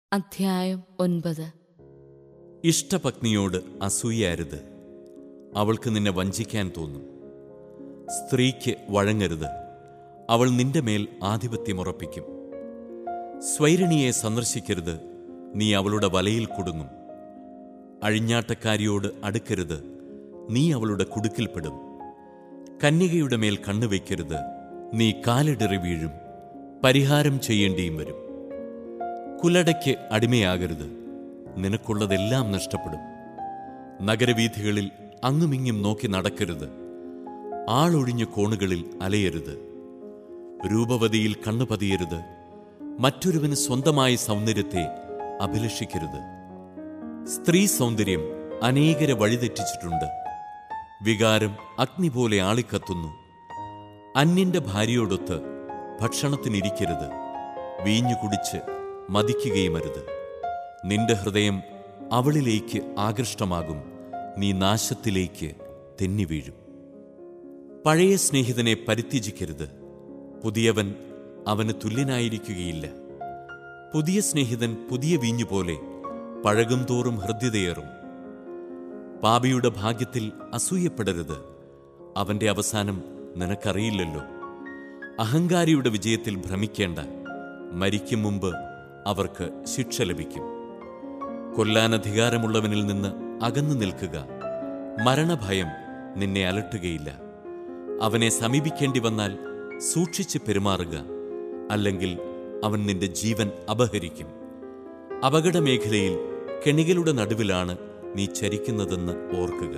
അധ്യായം ഒൻപത് ഇഷ്ടപത്നിയോട് അസൂയരുത് അവൾക്ക് നിന്നെ വഞ്ചിക്കാൻ തോന്നും സ്ത്രീക്ക് വഴങ്ങരുത് അവൾ നിന്റെ മേൽ ആധിപത്യമുറപ്പിക്കും സ്വൈരിണിയെ സന്ദർശിക്കരുത് നീ അവളുടെ വലയിൽ കുടുങ്ങും അഴിഞ്ഞാട്ടക്കാരിയോട് അടുക്കരുത് നീ അവളുടെ കുടുക്കിൽപ്പെടും കന്യകയുടെ മേൽ കണ്ണുവയ്ക്കരുത് നീ കാലിടറി വീഴും പരിഹാരം ചെയ്യേണ്ടിയും വരും കുലടയ്ക്ക് അടിമയാകരുത് നിനക്കുള്ളതെല്ലാം നഷ്ടപ്പെടും നഗരവീഥികളിൽ അങ്ങുമിങ്ങും നോക്കി നടക്കരുത് ആളൊഴിഞ്ഞ കോണുകളിൽ അലയരുത് രൂപവതിയിൽ കണ്ണുപതിയരുത് മറ്റൊരുവന് സ്വന്തമായ സൗന്ദര്യത്തെ അഭിലഷിക്കരുത് സ്ത്രീ സൗന്ദര്യം അനേകരെ വഴിതെറ്റിച്ചിട്ടുണ്ട് വികാരം അഗ്നി പോലെ ആളിക്കത്തുന്നു അന്യന്റെ ഭാര്യയോടൊത്ത് ഭക്ഷണത്തിനിരിക്കരുത് വീഞ്ഞു കുടിച്ച് മതിക്കുകയുമരുത് നിന്റെ ഹൃദയം അവളിലേക്ക് ആകൃഷ്ടമാകും നീ നാശത്തിലേക്ക് തെന്നി വീഴും പഴയ സ്നേഹിതനെ പരിത്യജിക്കരുത് പുതിയവൻ അവന് തുല്യനായിരിക്കുകയില്ല പുതിയ സ്നേഹിതൻ പുതിയ വീഞ്ഞു പോലെ പഴകും തോറും ഹൃദ്യതയേറും പാപിയുടെ ഭാഗ്യത്തിൽ അസൂയപ്പെടരുത് അവന്റെ അവസാനം നിനക്കറിയില്ലല്ലോ അഹങ്കാരിയുടെ വിജയത്തിൽ ഭ്രമിക്കേണ്ട മരിക്കും മുമ്പ് അവർക്ക് ശിക്ഷ ലഭിക്കും കൊല്ലാൻ അധികാരമുള്ളവനിൽ നിന്ന് അകന്നു നിൽക്കുക മരണഭയം നിന്നെ അലട്ടുകയില്ല അവനെ സമീപിക്കേണ്ടി വന്നാൽ സൂക്ഷിച്ച് പെരുമാറുക അല്ലെങ്കിൽ അവൻ നിന്റെ ജീവൻ അപഹരിക്കും അപകടമേഖലയിൽ കെണികളുടെ നടുവിലാണ് നീ ചരിക്കുന്നതെന്ന് ഓർക്കുക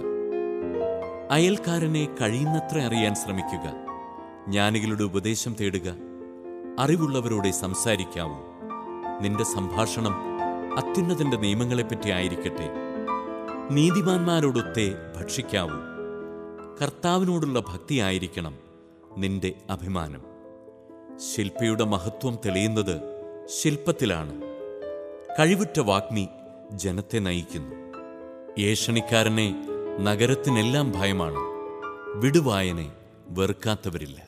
അയൽക്കാരനെ കഴിയുന്നത്ര അറിയാൻ ശ്രമിക്കുക ജ്ഞാനികളുടെ ഉപദേശം തേടുക അറിവുള്ളവരോടെ സംസാരിക്കാവൂ നിന്റെ സംഭാഷണം അത്യുന്നതന്റെ നിയമങ്ങളെപ്പറ്റി ആയിരിക്കട്ടെ നീതിമാന്മാരോടൊത്തെ ഭക്ഷിക്കാവൂ കർത്താവിനോടുള്ള ഭക്തിയായിരിക്കണം നിന്റെ അഭിമാനം ശില്പിയുടെ മഹത്വം തെളിയുന്നത് ശില്പത്തിലാണ് കഴിവുറ്റ വാഗ്മി ജനത്തെ നയിക്കുന്നു ഏഷണിക്കാരനെ നഗരത്തിനെല്ലാം ഭയമാണ് വിടുവായനെ വെറുക്കാത്തവരില്ല